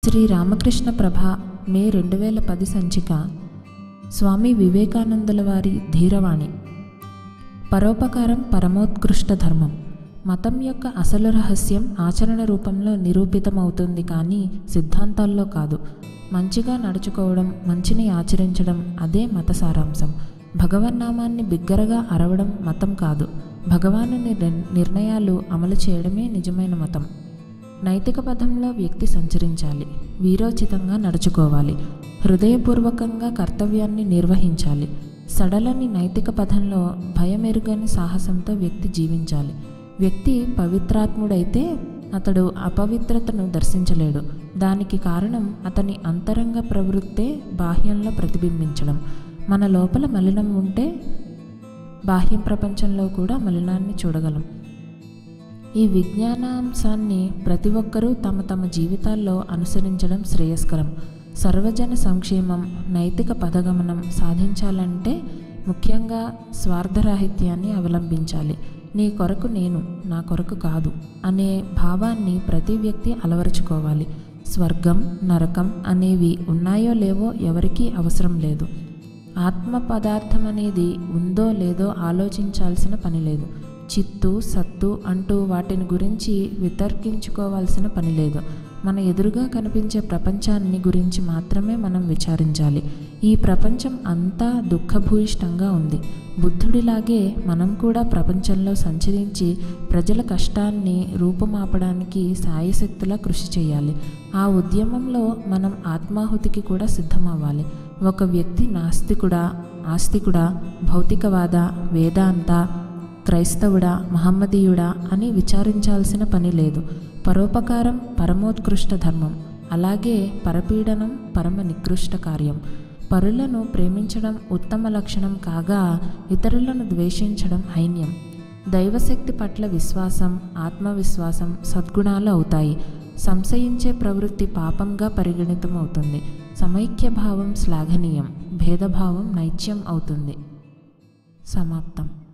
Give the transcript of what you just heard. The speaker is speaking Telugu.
శ్రీ రామకృష్ణ ప్రభ మే రెండు వేల పది సంచిక స్వామి వివేకానందుల వారి ధీరవాణి పరోపకారం పరమోత్కృష్ట ధర్మం మతం యొక్క అసలు రహస్యం ఆచరణ రూపంలో నిరూపితమవుతుంది కానీ సిద్ధాంతాల్లో కాదు మంచిగా నడుచుకోవడం మంచిని ఆచరించడం అదే మత సారాంశం భగవన్నామాన్ని బిగ్గరగా అరవడం మతం కాదు భగవాను నిర్ణయాలు అమలు చేయడమే నిజమైన మతం నైతిక పథంలో వ్యక్తి సంచరించాలి వీరోచితంగా నడుచుకోవాలి హృదయపూర్వకంగా కర్తవ్యాన్ని నిర్వహించాలి సడలని నైతిక పథంలో భయమెరుగని సాహసంతో వ్యక్తి జీవించాలి వ్యక్తి పవిత్రాత్ముడైతే అతడు అపవిత్రతను దర్శించలేడు దానికి కారణం అతని అంతరంగ ప్రవృత్తే బాహ్యంలో ప్రతిబింబించడం మన లోపల మలినం ఉంటే బాహ్యం ప్రపంచంలో కూడా మలినాన్ని చూడగలం ఈ విజ్ఞానాంశాన్ని ప్రతి ఒక్కరూ తమ తమ జీవితాల్లో అనుసరించడం శ్రేయస్కరం సర్వజన సంక్షేమం నైతిక పదగమనం సాధించాలంటే ముఖ్యంగా స్వార్థరాహిత్యాన్ని అవలంబించాలి నీ కొరకు నేను నా కొరకు కాదు అనే భావాన్ని ప్రతి వ్యక్తి అలవరుచుకోవాలి స్వర్గం నరకం అనేవి ఉన్నాయో లేవో ఎవరికీ అవసరం లేదు ఆత్మ పదార్థం అనేది ఉందో లేదో ఆలోచించాల్సిన పని లేదు చిత్తు సత్తు అంటూ వాటిని గురించి వితర్కించుకోవాల్సిన పని లేదు మన ఎదురుగా కనిపించే ప్రపంచాన్ని గురించి మాత్రమే మనం విచారించాలి ఈ ప్రపంచం అంతా దుఃఖభూయిష్టంగా ఉంది బుద్ధుడిలాగే మనం కూడా ప్రపంచంలో సంచరించి ప్రజల కష్టాన్ని రూపుమాపడానికి సాయశక్తులా కృషి చేయాలి ఆ ఉద్యమంలో మనం ఆత్మాహుతికి కూడా సిద్ధమవ్వాలి ఒక వ్యక్తి నాస్తికుడా ఆస్తికుడా భౌతికవాద వేదాంత క్రైస్తవుడా మహమ్మదీయుడా అని విచారించాల్సిన పని లేదు పరోపకారం పరమోత్కృష్ట ధర్మం అలాగే పరపీడనం పరమ నికృష్ట కార్యం పరులను ప్రేమించడం ఉత్తమ లక్షణం కాగా ఇతరులను ద్వేషించడం హైన్యం దైవశక్తి పట్ల విశ్వాసం ఆత్మవిశ్వాసం సద్గుణాలు అవుతాయి సంశయించే ప్రవృత్తి పాపంగా పరిగణితమవుతుంది సమైక్య భావం శ్లాఘనీయం భేదభావం నైత్యం అవుతుంది సమాప్తం